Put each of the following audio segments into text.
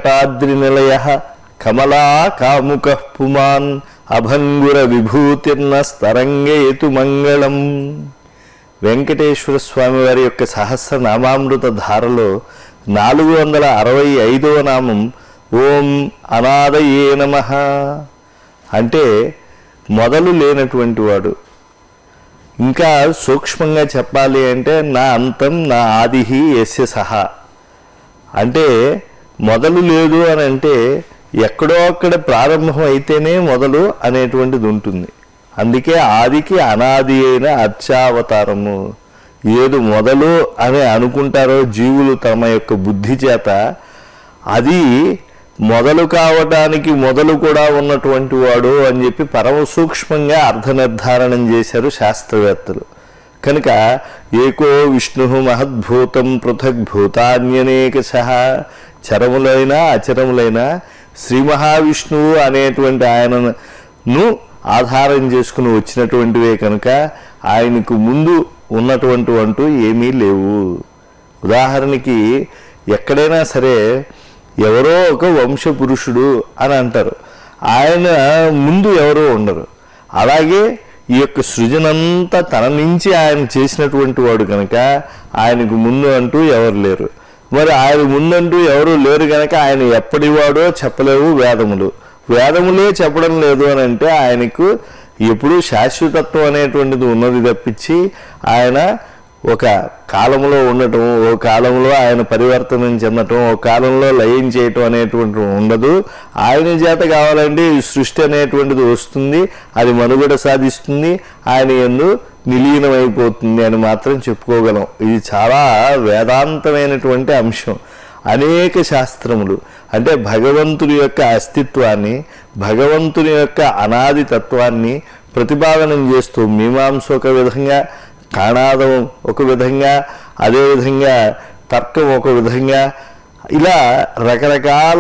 వెంకటాద్రి నిలయ కమలా కాముక పుమాన్ అభంగుర విభూతిర్న స్తరంగేతు మంగళం వెంకటేశ్వర స్వామి వారి యొక్క సహస్రనామామృత ధారలో నాలుగు వందల అరవై ఐదవ నామం ఓం అనాదయే నమ అంటే మొదలు లేనటువంటి వాడు ఇంకా సూక్ష్మంగా చెప్పాలి అంటే నా అంతం నా ఆదిహి ఎస్య సహా అంటే మొదలు లేదు అని అంటే ఎక్కడో అక్కడ ప్రారంభం అయితేనే మొదలు అనేటువంటిది ఉంటుంది అందుకే ఆదికి అనాది అయిన అర్చావతారము ఏది మొదలు అని అనుకుంటారో జీవులు తమ యొక్క బుద్ధి చేత అది మొదలు కావటానికి మొదలు కూడా ఉన్నటువంటి వాడు అని చెప్పి పరమ సూక్ష్మంగా అర్థ నిర్ధారణం చేశారు శాస్త్రవేత్తలు కనుక ఏకో విష్ణు మహద్భూతం పృథక్ భూతాన్యనేక సహా చరములైన అచరములైన శ్రీ మహావిష్ణువు అనేటువంటి ఆయనను ఆధారం చేసుకుని వచ్చినటువంటివే కనుక ఆయనకు ముందు ఉన్నటువంటి అంటూ ఏమీ లేవు ఉదాహరణకి ఎక్కడైనా సరే ఎవరో ఒక వంశపురుషుడు అని అంటారు ఆయన ముందు ఎవరో ఉండరు అలాగే ఈ యొక్క సృజనంతా తన నుంచి ఆయన చేసినటువంటి వాడు కనుక ఆయనకు ముందు అంటూ ఎవరు లేరు మరి ఆయన ముందంటూ ఎవరు లేరు కనుక ఆయన ఎప్పటివాడో చెప్పలేవు వేదములు వేదములే చెప్పడం లేదు అని అంటే ఆయనకు ఎప్పుడూ శాశ్వతత్వం అనేటువంటిది ఉన్నది తప్పించి ఆయన ఒక కాలంలో ఉండటం ఓ కాలంలో ఆయన పరివర్తనం చెందటం ఓ కాలంలో లయం చేయటం అనేటువంటి ఉండదు ఆయన చేత కావాలంటే ఈ సృష్టి అనేటువంటిది వస్తుంది అది మనుగడ సాధిస్తుంది ఆయన ఎందు నిలీనమైపోతుంది అని మాత్రం చెప్పుకోగలం ఇది చాలా వేదాంతమైనటువంటి అంశం అనేక శాస్త్రములు అంటే భగవంతుని యొక్క అస్తిత్వాన్ని భగవంతుని యొక్క అనాది తత్వాన్ని ప్రతిపాదనం చేస్తూ మీమాంస ఒక విధంగా కాణాదం ఒక విధంగా అదేవిధంగా తర్కం ఒక విధంగా ఇలా రకరకాల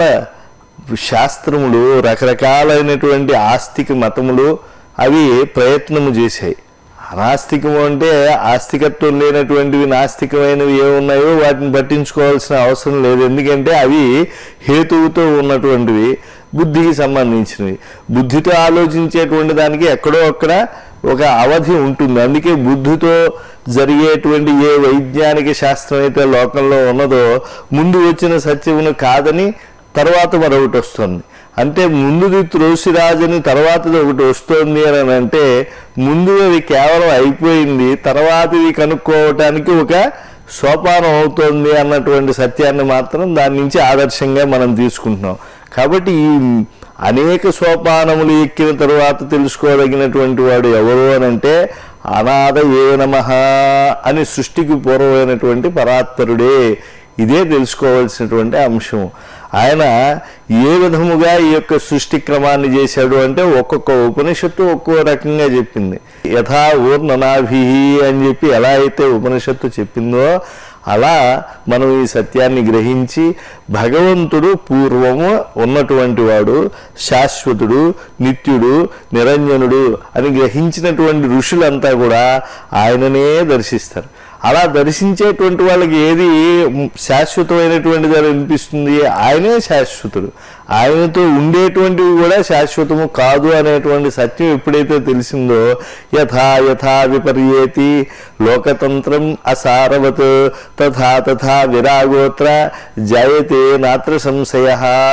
శాస్త్రములు రకరకాలైనటువంటి ఆస్తిక మతములు అవి ప్రయత్నము చేశాయి అనాస్తికము అంటే ఆస్తికత్వం లేనటువంటివి నాస్తికమైనవి ఏమున్నాయో వాటిని పట్టించుకోవాల్సిన అవసరం లేదు ఎందుకంటే అవి హేతువుతో ఉన్నటువంటివి బుద్ధికి సంబంధించినవి బుద్ధితో ఆలోచించేటువంటి దానికి ఎక్కడో అక్కడ ఒక అవధి ఉంటుంది అందుకే బుద్ధితో జరిగేటువంటి ఏ వైజ్ఞానిక శాస్త్రం అయితే లోకంలో ఉన్నదో ముందు వచ్చిన సత్యమును కాదని తర్వాత మరొకటి వస్తుంది అంటే ముందుది త్రోసిరాజని తర్వాతది ఒకటి వస్తుంది అని అంటే ముందు అది కేవలం అయిపోయింది తర్వాతది కనుక్కోవటానికి ఒక సోపానం అవుతోంది అన్నటువంటి సత్యాన్ని మాత్రం దాని నుంచి ఆదర్శంగా మనం తీసుకుంటున్నాం కాబట్టి ఈ అనేక సోపానములు ఎక్కిన తరువాత తెలుసుకోదగినటువంటి వాడు ఎవరు అని అంటే అనాథ ఏ నమః అని సృష్టికి పూర్వమైనటువంటి పరాత్పరుడే ఇదే తెలుసుకోవాల్సినటువంటి అంశం ఆయన ఏ విధముగా ఈ యొక్క సృష్టి క్రమాన్ని చేశాడు అంటే ఒక్కొక్క ఉపనిషత్తు ఒక్కో రకంగా చెప్పింది యథా ఊర్ణనాభి అని చెప్పి ఎలా అయితే ఉపనిషత్తు చెప్పిందో అలా మనం ఈ సత్యాన్ని గ్రహించి భగవంతుడు పూర్వము ఉన్నటువంటి వాడు శాశ్వతుడు నిత్యుడు నిరంజనుడు అని గ్రహించినటువంటి ఋషులంతా కూడా ఆయననే దర్శిస్తారు అలా దర్శించేటువంటి వాళ్ళకి ఏది శాశ్వతమైనటువంటిది అని అనిపిస్తుంది ఆయనే శాశ్వతుడు ఆయనతో ఉండేటువంటివి కూడా శాశ్వతము కాదు అనేటువంటి సత్యం ఎప్పుడైతే తెలిసిందో యథా యథా విపర్యేతి లోకతంత్రం అసారవత్ తథా తథా విరాగోత్ర జయతే నాత్ర సంశయ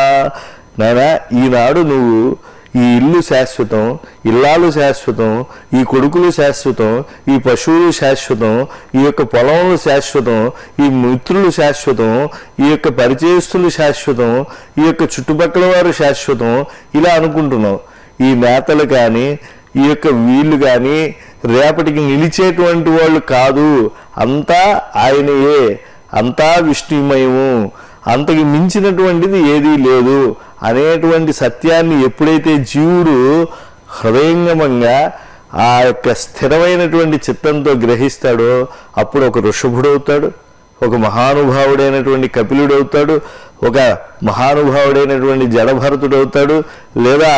నాయనా ఈనాడు నువ్వు ఈ ఇల్లు శాశ్వతం ఇల్లాలు శాశ్వతం ఈ కొడుకులు శాశ్వతం ఈ పశువులు శాశ్వతం ఈ యొక్క పొలములు శాశ్వతం ఈ మిత్రులు శాశ్వతం ఈ యొక్క పరిచయస్తులు శాశ్వతం ఈ యొక్క చుట్టుపక్కల వారు శాశ్వతం ఇలా అనుకుంటున్నావు ఈ నేతలు కానీ ఈ యొక్క వీళ్ళు కానీ రేపటికి నిలిచేటువంటి వాళ్ళు కాదు అంతా ఆయనయే అంతా విష్ణుమయము అంతకి మించినటువంటిది ఏదీ లేదు అనేటువంటి సత్యాన్ని ఎప్పుడైతే జీవుడు హృదయంగమంగా ఆ యొక్క స్థిరమైనటువంటి చిత్తంతో గ్రహిస్తాడో అప్పుడు ఒక ఋషభుడవుతాడు ఒక మహానుభావుడైనటువంటి కపిలుడవుతాడు ఒక మహానుభావుడైనటువంటి జడభరతుడవుతాడు లేదా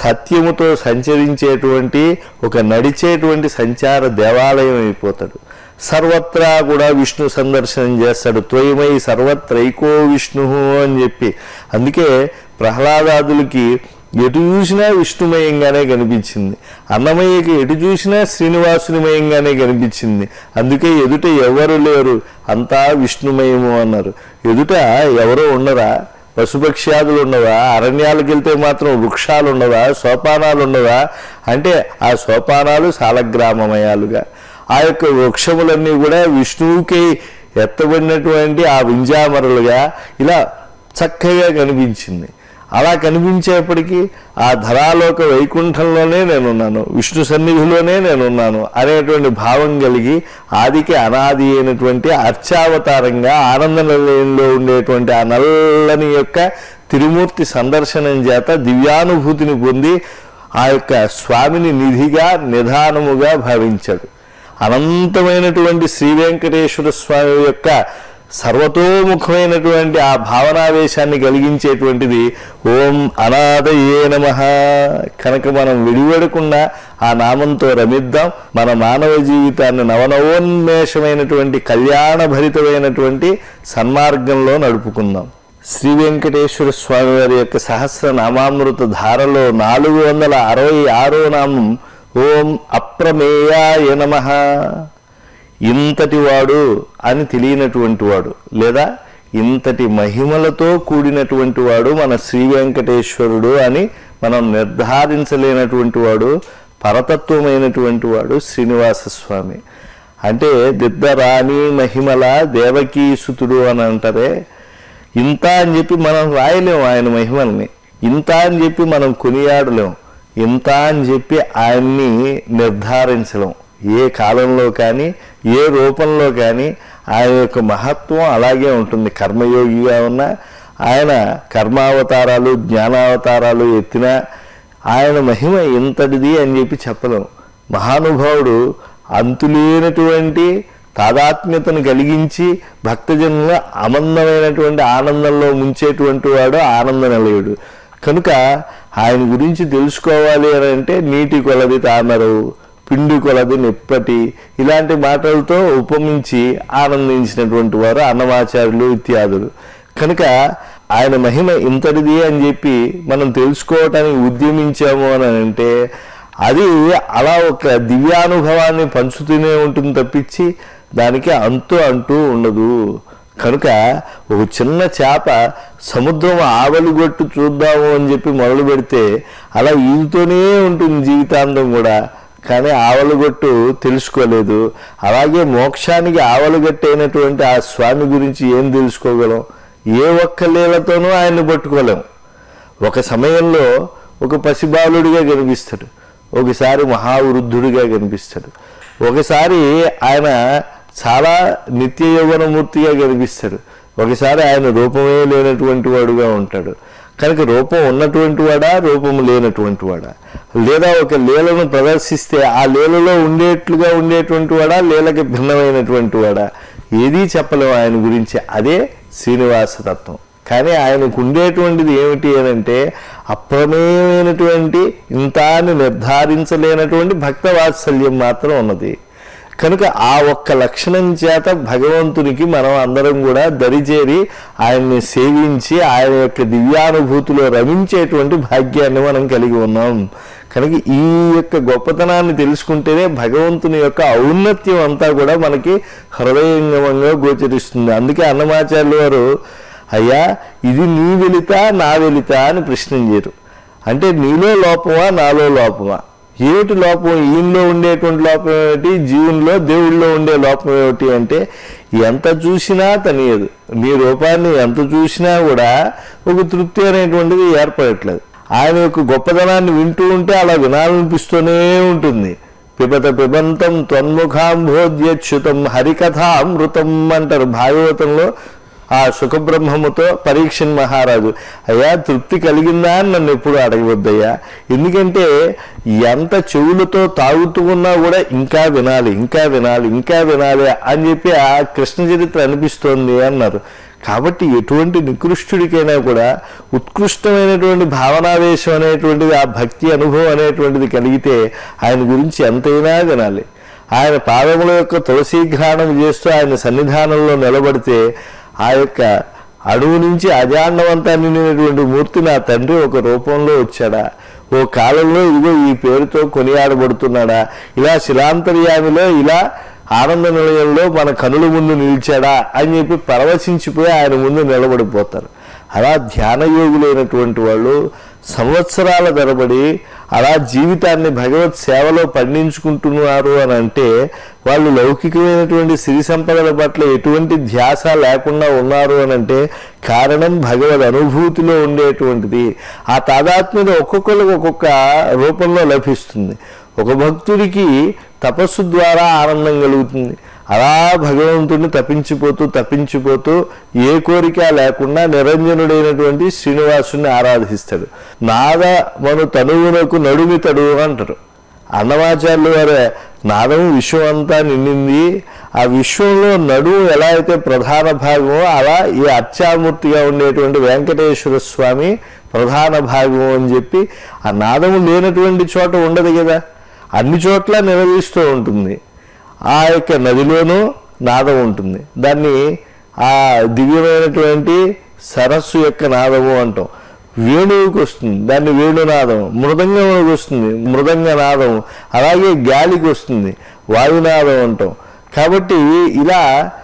సత్యముతో సంచరించేటువంటి ఒక నడిచేటువంటి సంచార దేవాలయం అయిపోతాడు సర్వత్రా కూడా విష్ణు సందర్శనం చేస్తాడు త్వయమై సర్వత్రైకో విష్ణు అని చెప్పి అందుకే ప్రహ్లాదాదులకి ఎటు చూసినా విష్ణుమయంగానే కనిపించింది అన్నమయ్యకి ఎటు చూసినా శ్రీనివాసునిమయంగానే కనిపించింది అందుకే ఎదుట ఎవరు లేరు అంతా విష్ణుమయము అన్నారు ఎదుట ఎవరో ఉండరా పశుపక్ష్యాదులు ఉండవా అరణ్యాలకు వెళ్తే మాత్రం వృక్షాలు ఉండవా సోపానాలు ఉండవా అంటే ఆ సోపానాలు సాలగ్రామమయాలుగా ఆ యొక్క వృక్షములన్నీ కూడా విష్ణువుకి ఎత్తబడినటువంటి ఆ వింజామరలుగా ఇలా చక్కగా కనిపించింది అలా కనిపించేప్పటికీ ఆ ధరాలోక వైకుంఠంలోనే నేనున్నాను విష్ణు సన్నిధిలోనే నేనున్నాను అనేటువంటి భావం కలిగి ఆదికి అనాది అయినటువంటి అర్చావతారంగా ఆనంద నిలయంలో ఉండేటువంటి ఆ నల్లని యొక్క తిరుమూర్తి సందర్శనం చేత దివ్యానుభూతిని పొంది ఆ యొక్క స్వామిని నిధిగా నిధానముగా భావించాడు అనంతమైనటువంటి శ్రీ వెంకటేశ్వర స్వామి యొక్క సర్వతోముఖమైనటువంటి ఆ భావనావేశాన్ని కలిగించేటువంటిది ఓం అనాథయే నమ కనుక మనం విడివడకుండా ఆ నామంతో రమిద్దాం మన మానవ జీవితాన్ని నవనవోన్మేషమైనటువంటి కళ్యాణభరితమైనటువంటి సన్మార్గంలో నడుపుకుందాం శ్రీ వెంకటేశ్వర స్వామి వారి యొక్క సహస్ర నామామృత ధారలో నాలుగు వందల అరవై ఆరో నామం ఓం అప్రమేయాయ నమః ఇంతటి వాడు అని తెలియనటువంటి వాడు లేదా ఇంతటి మహిమలతో కూడినటువంటి వాడు మన శ్రీ వెంకటేశ్వరుడు అని మనం నిర్ధారించలేనటువంటి వాడు పరతత్వమైనటువంటి వాడు శ్రీనివాస స్వామి అంటే దిద్దరాణి మహిమల దేవకీసుతుడు అని అంటారే ఇంత అని చెప్పి మనం రాయలేం ఆయన మహిమల్ని ఇంత అని చెప్పి మనం కొనియాడలేం ఇంత అని చెప్పి ఆయన్ని నిర్ధారించలేం ఏ కాలంలో కానీ ఏ రూపంలో కానీ ఆయన యొక్క మహత్వం అలాగే ఉంటుంది కర్మయోగిగా ఉన్న ఆయన కర్మావతారాలు జ్ఞానావతారాలు ఎత్తిన ఆయన మహిమ ఇంతటిది అని చెప్పి చెప్పలేం మహానుభావుడు అంతులేనటువంటి తాదాత్మ్యతను కలిగించి భక్తజనుల అమందమైనటువంటి ఆనందంలో ముంచేటువంటి వాడు ఆనంద నిలయుడు కనుక ఆయన గురించి తెలుసుకోవాలి అని అంటే నీటి కొలది తామరవు పిండి కొలది నిప్పటి ఇలాంటి మాటలతో ఉపమించి ఆనందించినటువంటి వారు అన్నమాచార్యులు ఇత్యాదులు కనుక ఆయన మహిమ ఇంతటిది అని చెప్పి మనం తెలుసుకోవటానికి ఉద్యమించాము అని అంటే అది అలా ఒక దివ్యానుభవాన్ని పంచుతూనే ఉంటుంది తప్పించి దానికి అంతు అంటూ ఉండదు కనుక ఒక చిన్న చేప సముద్రం ఆవలిగొట్టు చూద్దాము అని చెప్పి మొదలు పెడితే అలా ఈదుతూనే ఉంటుంది జీవితాంతం కూడా కానీ ఆవలగొట్టు తెలుసుకోలేదు అలాగే మోక్షానికి ఆవలగట్టు అయినటువంటి ఆ స్వామి గురించి ఏం తెలుసుకోగలం ఏ ఒక్క లీలతోనూ ఆయన్ని పట్టుకోలేం ఒక సమయంలో ఒక పసిబాలుడిగా కనిపిస్తాడు ఒకసారి మహావృద్ధుడిగా కనిపిస్తాడు ఒకసారి ఆయన చాలా నిత్య యౌవనమూర్తిగా కనిపిస్తాడు ఒకసారి ఆయన రూపమే లేనటువంటి వాడుగా ఉంటాడు కనుక రూపం ఉన్నటువంటి వాడా రూపం లేనటువంటి వాడా లేదా ఒక లీలను ప్రదర్శిస్తే ఆ లీలలో ఉండేట్లుగా ఉండేటువంటి వాడా లీలకి భిన్నమైనటువంటి వాడా ఏదీ చెప్పలేము ఆయన గురించి అదే శ్రీనివాస తత్వం కానీ ఆయనకు ఉండేటువంటిది ఏమిటి అని అంటే అప్రమేయమైనటువంటి ఇంత అని నిర్ధారించలేనటువంటి భక్త వాత్సల్యం మాత్రం ఉన్నది కనుక ఆ ఒక్క లక్షణం చేత భగవంతునికి మనం అందరం కూడా దరిచేరి ఆయన్ని సేవించి ఆయన యొక్క దివ్యానుభూతిలో రమించేటువంటి భాగ్యాన్ని మనం కలిగి ఉన్నాం కనుక ఈ యొక్క గొప్పతనాన్ని తెలుసుకుంటేనే భగవంతుని యొక్క ఔన్నత్యం అంతా కూడా మనకి హృదయంగమంగా గోచరిస్తుంది అందుకే అన్నమాచార్యులు వారు అయ్యా ఇది నీ వెలిత నా వెలిత అని ప్రశ్నించారు అంటే నీలో లోపమా నాలో లోపమా ఏమిటి లోపం ఈయనలో ఉండేటువంటి లోపం ఏమిటి జీవునిలో దేవుళ్ళలో ఉండే లోపం ఏమిటి అంటే ఎంత చూసినా తనియదు నీ రూపాన్ని ఎంత చూసినా కూడా ఒక తృప్తి అనేటువంటిది ఏర్పడట్లేదు ఆయన యొక్క గొప్పతనాన్ని వింటూ ఉంటే అలా వినాలనిపిస్తూనే ఉంటుంది పిబత పిబంతం త్వన్ముఖాంభోద్యచ్యుతం హరికథామృతం అంటారు భాగవతంలో ఆ సుఖబ్రహ్మముతో పరీక్షన్ మహారాజు అయ్యా తృప్తి కలిగిందా అని నన్ను ఎప్పుడు అడగవద్దయ్యా ఎందుకంటే ఎంత చెవులతో తాగుతూ ఉన్నా కూడా ఇంకా వినాలి ఇంకా వినాలి ఇంకా వినాలి అని చెప్పి ఆ కృష్ణ చరిత్ర అనిపిస్తోంది అన్నారు కాబట్టి ఎటువంటి నికృష్టుడికైనా కూడా ఉత్కృష్టమైనటువంటి భావనావేశం అనేటువంటిది ఆ భక్తి అనుభవం అనేటువంటిది కలిగితే ఆయన గురించి ఎంతైనా వినాలి ఆయన పాదముల యొక్క తులసీ ఘ్రాణం చేస్తూ ఆయన సన్నిధానంలో నిలబడితే ఆ యొక్క అణువు నుంచి అజాండవంతా నిండినటువంటి మూర్తి నా తండ్రి ఒక రూపంలో వచ్చాడా ఓ కాలంలో ఇదిగో ఈ పేరుతో కొనియాడబడుతున్నాడా ఇలా శిలాంతర్యామిలో ఇలా ఆనంద నిలయంలో మన కనుల ముందు నిలిచాడా అని చెప్పి పరవశించిపోయి ఆయన ముందు నిలబడిపోతారు అలా ధ్యాన యోగులైనటువంటి వాళ్ళు సంవత్సరాల తరబడి అలా జీవితాన్ని భగవత్ సేవలో పండించుకుంటున్నారు అని అంటే వాళ్ళు లౌకికమైనటువంటి సిరి సంపదల పట్ల ఎటువంటి ధ్యాస లేకుండా ఉన్నారు అని అంటే కారణం భగవద్ అనుభూతిలో ఉండేటువంటిది ఆ తాదాత్మ్యత ఒక్కొక్కరికి ఒక్కొక్క రూపంలో లభిస్తుంది ఒక భక్తుడికి తపస్సు ద్వారా ఆనందం కలుగుతుంది అలా భగవంతుడిని తప్పించిపోతూ తప్పించిపోతూ ఏ కోరిక లేకుండా నిరంజనుడైనటువంటి శ్రీనివాసుని ఆరాధిస్తాడు నాద మను తనువునకు నడుమితడు అంటారు అన్నమాచార్యులు వారు నాదము విశ్వం అంతా నిండింది ఆ విశ్వంలో నడుము ఎలా అయితే ప్రధాన భాగమో అలా ఈ అర్చామూర్తిగా ఉండేటువంటి వెంకటేశ్వర స్వామి ప్రధాన భాగము అని చెప్పి ఆ నాదము లేనటువంటి చోట ఉండదు కదా అన్ని చోట్ల నిలదీస్తూ ఉంటుంది ఆ యొక్క నదిలోనూ నాదం ఉంటుంది దాన్ని ఆ దివ్యమైనటువంటి సరస్సు యొక్క నాదము అంటాం వేణువుకి వస్తుంది దాన్ని వేణునాదం మృదంగమునికి వస్తుంది మృదంగ నాదం అలాగే గాలికి వస్తుంది వాయునాదం అంటాం కాబట్టి ఇలా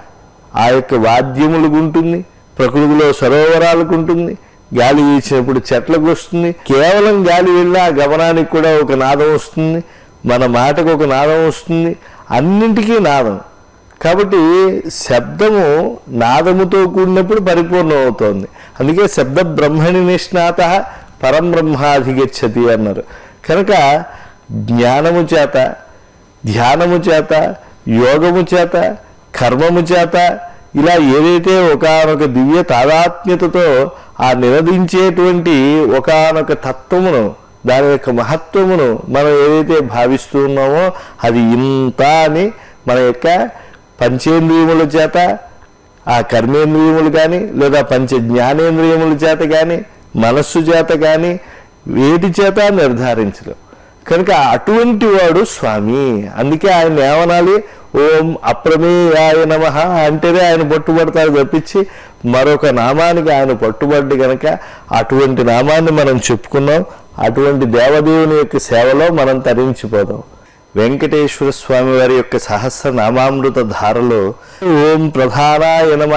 ఆ యొక్క వాద్యములకు ఉంటుంది ప్రకృతిలో సరోవరాలకు ఉంటుంది గాలి వీచినప్పుడు చెట్లకు వస్తుంది కేవలం గాలి వెళ్ళినా ఆ గమనానికి కూడా ఒక నాదం వస్తుంది మన మాటకు ఒక నాదం వస్తుంది అన్నింటికీ నాదం కాబట్టి శబ్దము నాదముతో కూడినప్పుడు పరిపూర్ణం అవుతోంది అందుకే శబ్ద బ్రహ్మణి నిష్ణాత పరం బ్రహ్మాధిగచ్చతి అన్నారు కనుక జ్ఞానము చేత ధ్యానము చేత యోగము చేత కర్మము చేత ఇలా ఏదైతే ఒకానొక దివ్య తాదాత్మ్యతతో ఆ నినదించేటువంటి ఒకానొక తత్వమును దాని యొక్క మహత్వమును మనం ఏదైతే భావిస్తూ ఉన్నామో అది ఇంత అని మన యొక్క పంచేంద్రియముల చేత ఆ కర్మేంద్రియములు కానీ లేదా పంచ జ్ఞానేంద్రియముల చేత కానీ మనస్సు చేత కానీ వేటి చేత నిర్ధారించలేం కనుక అటువంటి వాడు స్వామి అందుకే ఆయన ఏమనాలి ఓం అప్రమేయాయ నమ అంటేనే ఆయన పట్టుబడతారు తప్పించి మరొక నామానికి ఆయన పట్టుబడ్డి కనుక అటువంటి నామాన్ని మనం చెప్పుకున్నాం అటువంటి దేవదేవుని యొక్క సేవలో మనం తరించిపోదాం వెంకటేశ్వర స్వామి వారి యొక్క సహస్ర నామామృత ధారలో ఓం ప్రధానాయ నమ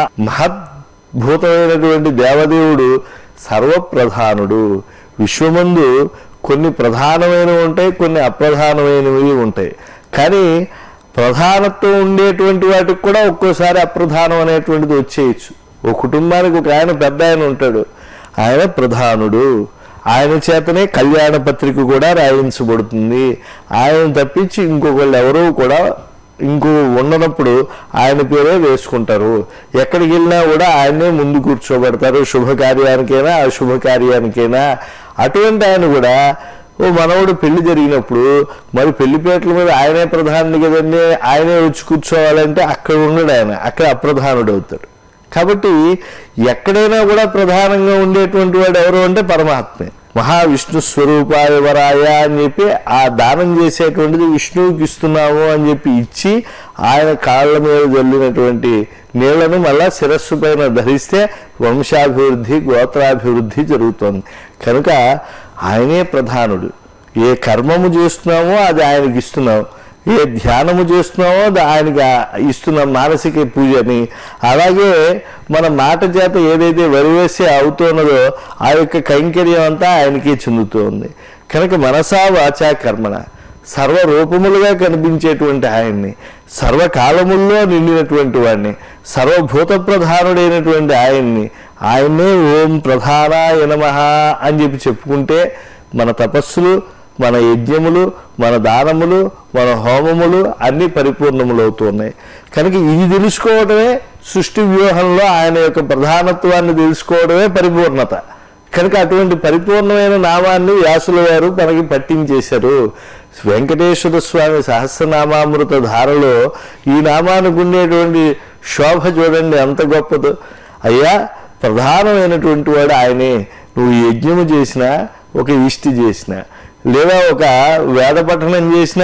మహద్భూతమైనటువంటి దేవదేవుడు సర్వప్రధానుడు విశ్వమందు కొన్ని ప్రధానమైనవి ఉంటాయి కొన్ని అప్రధానమైనవి ఉంటాయి కానీ ప్రధానత్వం ఉండేటువంటి వాటికి కూడా ఒక్కోసారి అప్రధానం అనేటువంటిది వచ్చేయచ్చు ఓ కుటుంబానికి ఒక ఆయన పెద్ద ఆయన ఉంటాడు ఆయన ప్రధానుడు ఆయన చేతనే కళ్యాణ పత్రిక కూడా రాయించబడుతుంది ఆయన తప్పించి ఇంకొకళ్ళు ఎవరో కూడా ఇంకో ఉండనప్పుడు ఆయన పేరే వేసుకుంటారు ఎక్కడికి వెళ్ళినా కూడా ఆయనే ముందు కూర్చోబెడతారు శుభకార్యానికైనా అశుభకార్యానికైనా అటువంటి ఆయన కూడా ఓ మనవడు పెళ్లి జరిగినప్పుడు మరి పెళ్లిపేటల మీద ఆయనే ప్రధానుడు కదండి ఆయనే వచ్చి కూర్చోవాలంటే అక్కడ ఉండడు ఆయన అక్కడ అప్రధానుడు అవుతాడు కాబట్టి ఎక్కడైనా కూడా ప్రధానంగా ఉండేటువంటి వాడు ఎవరు అంటే పరమాత్మే మహావిష్ణు స్వరూపాయ వరాయ అని చెప్పి ఆ దానం చేసేటువంటిది విష్ణువుకి ఇస్తున్నాము అని చెప్పి ఇచ్చి ఆయన కాళ్ళ మీద జల్లినటువంటి నీళ్లను మళ్ళా శిరస్సు పైన ధరిస్తే వంశాభివృద్ధి గోత్రాభివృద్ధి జరుగుతుంది కనుక ఆయనే ప్రధానుడు ఏ కర్మము చేస్తున్నామో అది ఆయనకి ఇస్తున్నాం ఏ ధ్యానము చేస్తున్నామో అది ఆయనకి ఇస్తున్నాం మానసిక పూజని అలాగే మన మాట చేత ఏదైతే వరివేసి అవుతున్నదో ఆ యొక్క కైంకర్యం అంతా ఆయనకే చెందుతోంది కనుక మనసా వాచా కర్మణ సర్వరూపములుగా కనిపించేటువంటి ఆయన్ని సర్వకాలముల్లో నిండినటువంటి వాడిని సర్వభూత ప్రధానుడైనటువంటి ఆయన్ని ఆయన్నే ఓం ప్రధానాయ నమః అని చెప్పి చెప్పుకుంటే మన తపస్సులు మన యజ్ఞములు మన దానములు మన హోమములు అన్ని పరిపూర్ణములవుతున్నాయి కనుక ఇది తెలుసుకోవడమే సృష్టి వ్యూహంలో ఆయన యొక్క ప్రధానత్వాన్ని తెలుసుకోవడమే పరిపూర్ణత కనుక అటువంటి పరిపూర్ణమైన నామాన్ని వ్యాసుల వారు మనకి పట్టించేశారు వెంకటేశ్వర స్వామి సహస్రనామామృత ధారలో ఈ నామానికి ఉండేటువంటి శోభ చూడండి ఎంత గొప్పదో అయ్యా ప్రధానమైనటువంటి వాడు ఆయనే నువ్వు యజ్ఞము చేసినా ఒక ఇష్టి చేసినా లేదా ఒక వేద పఠనం చేసినా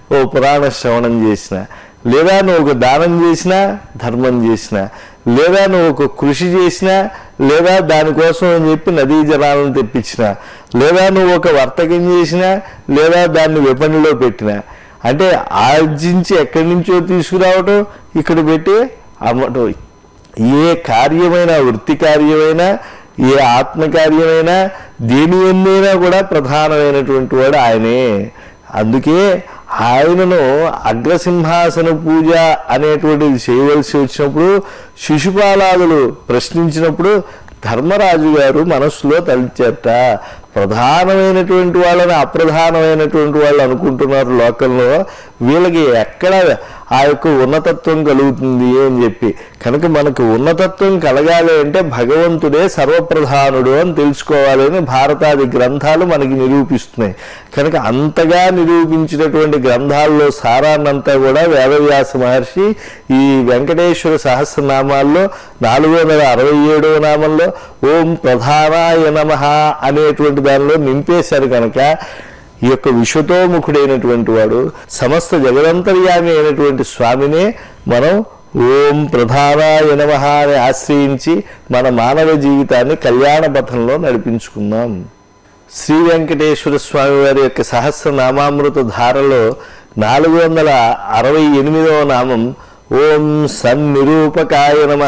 ఓ పురాణ శ్రవణం చేసిన లేదా నువ్వు ఒక దానం చేసినా ధర్మం చేసినా లేదా నువ్వు ఒక కృషి చేసినా లేదా దానికోసం అని చెప్పి నదీ జలాలను తెప్పించిన లేదా నువ్వు ఒక వర్తకం చేసినా లేదా దాన్ని విపణిలో పెట్టినా అంటే ఆర్జించి ఎక్కడి నుంచో తీసుకురావటం ఇక్కడ పెట్టి అమ్మటం ఏ కార్యమైనా వృత్తి కార్యమైనా ఏ ఆత్మకార్యమైనా దేని ఎందైనా కూడా ప్రధానమైనటువంటి వాడు ఆయనే అందుకే ఆయనను అగ్రసింహాసన పూజ అనేటువంటిది చేయవలసి వచ్చినప్పుడు శిశుపాలాదులు ప్రశ్నించినప్పుడు ధర్మరాజు గారు మనస్సులో తలిచారట ప్రధానమైనటువంటి వాళ్ళని అప్రధానమైనటువంటి వాళ్ళు అనుకుంటున్నారు లోకంలో వీళ్ళకి ఎక్కడ ఆ యొక్క ఉన్నతత్వం కలుగుతుంది అని చెప్పి కనుక మనకు ఉన్నతత్వం కలగాలి అంటే భగవంతుడే సర్వప్రధానుడు అని తెలుసుకోవాలి అని భారతాది గ్రంథాలు మనకి నిరూపిస్తున్నాయి కనుక అంతగా నిరూపించినటువంటి గ్రంథాల్లో సారాన్నంతా కూడా వేదవ్యాస మహర్షి ఈ వెంకటేశ్వర సహస్రనామాల్లో నాలుగు వందల అరవై ఏడవ నామంలో ఓం ప్రధానాయ నమ అనేటువంటి దానిలో నింపేశారు కనుక ఈ యొక్క విశ్వతోముఖుడైనటువంటి వాడు సమస్త జగదంతర్యామి అయినటువంటి స్వామినే మనం ఓం ప్రధానాయ నమ అని ఆశ్రయించి మన మానవ జీవితాన్ని కళ్యాణ పథంలో నడిపించుకుందాం శ్రీ వెంకటేశ్వర స్వామి వారి యొక్క సహస్రనామామృత ధారలో నాలుగు వందల అరవై ఎనిమిదవ నామం ఓం సన్నిరూపకాయ నమ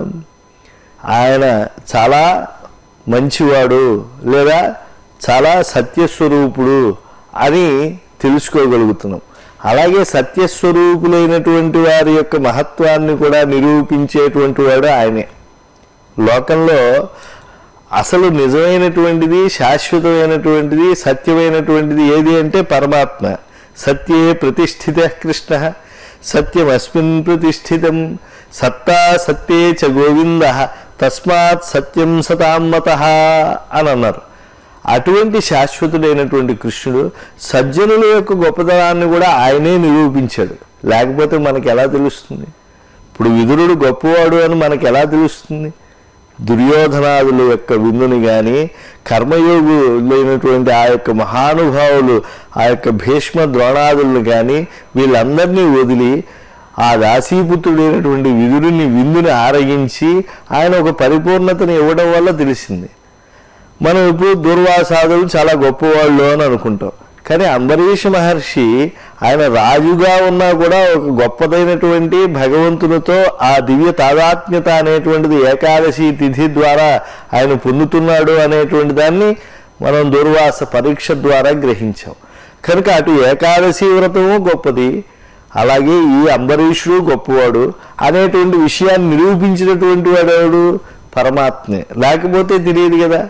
ఆయన చాలా మంచివాడు లేదా చాలా సత్యస్వరూపుడు అని తెలుసుకోగలుగుతున్నాం అలాగే సత్యస్వరూపులైనటువంటి వారి యొక్క మహత్వాన్ని కూడా నిరూపించేటువంటి వాడు ఆయనే లోకంలో అసలు నిజమైనటువంటిది శాశ్వతమైనటువంటిది సత్యమైనటువంటిది ఏది అంటే పరమాత్మ సత్యే ప్రతిష్ఠిత కృష్ణ సత్యమస్మిన్ ప్రతిష్ఠితం సత్తా సత్యే చ గోవింద తస్మాత్ సత్యం సతామత అని అన్నారు అటువంటి శాశ్వతుడైనటువంటి కృష్ణుడు సజ్జనుల యొక్క గొప్పతనాన్ని కూడా ఆయనే నిరూపించాడు లేకపోతే మనకి ఎలా తెలుస్తుంది ఇప్పుడు విదురుడు గొప్పవాడు అని మనకి ఎలా తెలుస్తుంది దుర్యోధనాదుల యొక్క విందుని కానీ కర్మయోగులైనటువంటి ఆ యొక్క మహానుభావులు ఆ యొక్క భీష్మ ద్రోణాదులను కానీ వీళ్ళందరినీ వదిలి ఆ దాసీపుత్రుడైనటువంటి విదురుని విందుని ఆరగించి ఆయన ఒక పరిపూర్ణతను ఇవ్వడం వల్ల తెలిసింది మనం ఇప్పుడు దూర్వాసాదులు చాలా గొప్పవాళ్ళు అని అనుకుంటాం కానీ అంబరీష మహర్షి ఆయన రాజుగా ఉన్నా కూడా ఒక గొప్పదైనటువంటి భగవంతునితో ఆ దివ్య తాదాత్మ్యత అనేటువంటిది ఏకాదశి తిథి ద్వారా ఆయన పొందుతున్నాడు అనేటువంటి దాన్ని మనం దూర్వాస పరీక్ష ద్వారా గ్రహించాం కనుక అటు ఏకాదశి వ్రతము గొప్పది అలాగే ఈ అంబరీషుడు గొప్పవాడు అనేటువంటి విషయాన్ని నిరూపించినటువంటి వాడు ఎవడు పరమాత్మే లేకపోతే తెలియదు కదా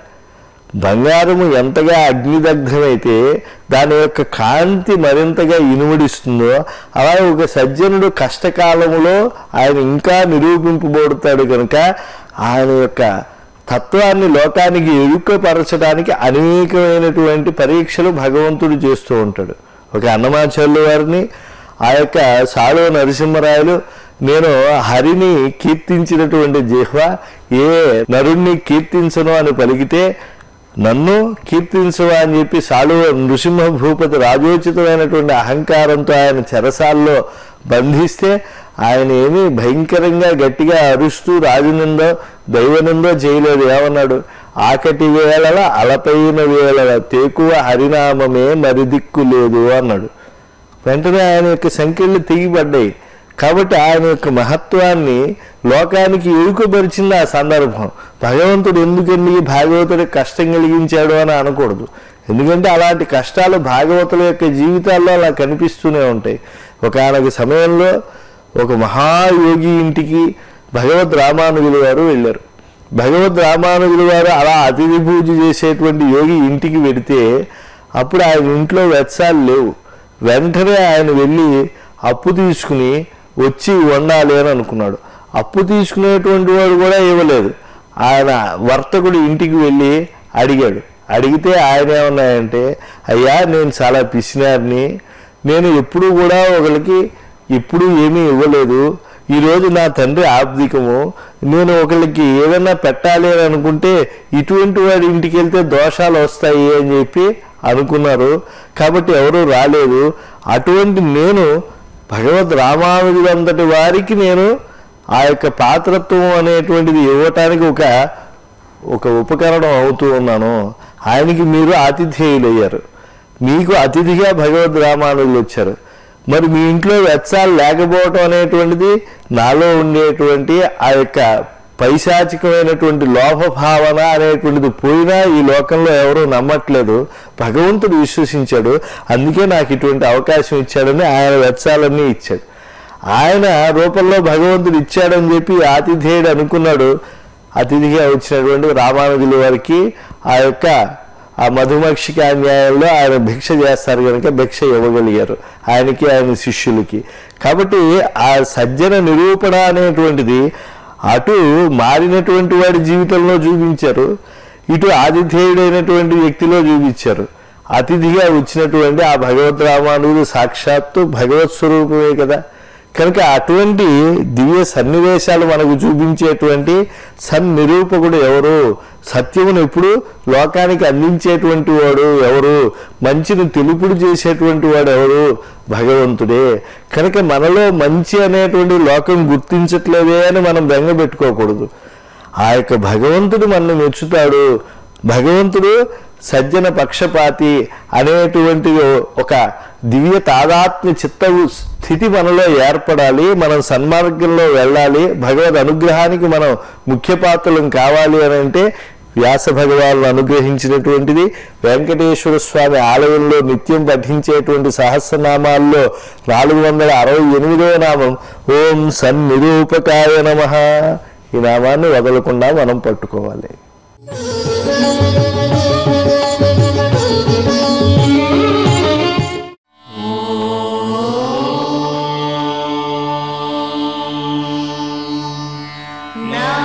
బంగారము ఎంతగా అగ్నిదగ్ధమైతే దాని యొక్క కాంతి మరింతగా ఇనుమడిస్తుందో అలాగే ఒక సజ్జనుడు కష్టకాలములో ఆయన ఇంకా నిరూపింపబడుతాడు కనుక ఆయన యొక్క తత్వాన్ని లోకానికి ఎరుకపరచడానికి అనేకమైనటువంటి పరీక్షలు భగవంతుడు చేస్తూ ఉంటాడు ఒక అన్నమాచార్యుల వారిని ఆ యొక్క సాళో నరసింహరాయలు నేను హరిని కీర్తించినటువంటి జిహ్వ ఏ నరుణ్ణి కీర్తించను అని పలికితే నన్ను కీర్తించవా అని చెప్పి సాళు నృసింహ భూపతి రాజోచితమైనటువంటి అహంకారంతో ఆయన చెరసాల్లో బంధిస్తే ఆయన ఏమీ భయంకరంగా గట్టిగా అరుస్తూ రాజునిందో దైవనిందో చేయలేదు ఏమన్నాడు ఆకటి వేళల అలపైన వేళల తేకువ హరినామమే మరి దిక్కు లేదు అన్నాడు వెంటనే ఆయన యొక్క సంఖ్యలు తెగిపడ్డాయి కాబట్టి ఆయన యొక్క మహత్వాన్ని లోకానికి ఎరుకపరిచింది ఆ సందర్భం భగవంతుడు ఎందుకండి భాగవతుడికి కష్టం కలిగించాడు అని అనకూడదు ఎందుకంటే అలాంటి కష్టాలు భాగవతుల యొక్క జీవితాల్లో అలా కనిపిస్తూనే ఉంటాయి ఒకనొక సమయంలో ఒక మహాయోగి ఇంటికి భగవద్ రామానుజులు వారు వెళ్ళారు భగవద్ రామానుజులు వారు అలా అతిథి పూజ చేసేటువంటి యోగి ఇంటికి వెడితే అప్పుడు ఆయన ఇంట్లో వెచ్చాలు లేవు వెంటనే ఆయన వెళ్ళి అప్పు తీసుకుని వచ్చి వండాలి అని అనుకున్నాడు అప్పు తీసుకునేటువంటి వాడు కూడా ఇవ్వలేదు ఆయన వర్తకుడు ఇంటికి వెళ్ళి అడిగాడు అడిగితే ఆయన ఏమన్నాయంటే అయ్యా నేను చాలా పిసినారిని నేను ఎప్పుడూ కూడా ఒకరికి ఎప్పుడూ ఏమీ ఇవ్వలేదు ఈరోజు నా తండ్రి ఆబ్దికము నేను ఒకరికి ఏదైనా పెట్టాలి అని అనుకుంటే ఇటువంటి వాడి ఇంటికి వెళ్తే దోషాలు వస్తాయి అని చెప్పి అనుకున్నారు కాబట్టి ఎవరు రాలేదు అటువంటి నేను భగవద్ రామానుజులంతటి వారికి నేను ఆ యొక్క పాత్రత్వం అనేటువంటిది ఇవ్వటానికి ఒక ఒక ఉపకరణం అవుతూ ఉన్నాను ఆయనకి మీరు ఆతిథేయులయ్యారు మీకు అతిథిగా భగవద్ రామానుజులు వచ్చారు మరి మీ ఇంట్లో వెచ్చాలు లేకపోవటం అనేటువంటిది నాలో ఉండేటువంటి ఆ యొక్క పైశాచికమైనటువంటి లోభ భావన అనేటువంటిది పోయినా ఈ లోకంలో ఎవరూ నమ్మట్లేదు భగవంతుడు విశ్వసించాడు అందుకే నాకు ఇటువంటి అవకాశం ఇచ్చాడని ఆయన వెచ్చాలన్నీ ఇచ్చాడు ఆయన రూపంలో భగవంతుడు ఇచ్చాడని చెప్పి ఆతిథేయుడు అనుకున్నాడు అతిథిగా వచ్చినటువంటి రామానుజుల వారికి ఆ యొక్క ఆ మధుమక్షిక న్యాయంలో ఆయన భిక్ష చేస్తారు కనుక భిక్ష ఇవ్వగలిగారు ఆయనకి ఆయన శిష్యులకి కాబట్టి ఆ సజ్జన నిరూపణ అనేటువంటిది అటు మారినటువంటి వాడి జీవితంలో చూపించారు ఇటు ఆతిథేయుడైనటువంటి వ్యక్తిలో చూపించారు అతిథిగా వచ్చినటువంటి ఆ భగవద్ రామానుడు సాక్షాత్తు భగవత్ స్వరూపమే కదా కనుక అటువంటి దివ్య సన్నివేశాలు మనకు చూపించేటువంటి సన్నిరూపకుడు ఎవరు సత్యమును ఎప్పుడు లోకానికి అందించేటువంటి వాడు ఎవరు మంచిని తెలుపుడు చేసేటువంటి వాడు ఎవరు భగవంతుడే కనుక మనలో మంచి అనేటువంటి లోకం గుర్తించట్లేదే అని మనం బెంగ పెట్టుకోకూడదు ఆ యొక్క భగవంతుడు మనల్ని మెచ్చుతాడు భగవంతుడు సజ్జన పక్షపాతి అనేటువంటి ఒక దివ్య తాదాత్మ్య చిత్త స్థితి మనలో ఏర్పడాలి మనం సన్మార్గంలో వెళ్ళాలి భగవద్ అనుగ్రహానికి మనం ముఖ్య పాత్రలం కావాలి అని అంటే వ్యాస భగవాను అనుగ్రహించినటువంటిది వెంకటేశ్వర స్వామి ఆలయంలో నిత్యం పఠించేటువంటి సహస్రనామాల్లో నాలుగు వందల అరవై ఎనిమిదవ నామం ఓం సన్నిరూపకాయ నమ ఈ నామాన్ని వదలకుండా మనం పట్టుకోవాలి నా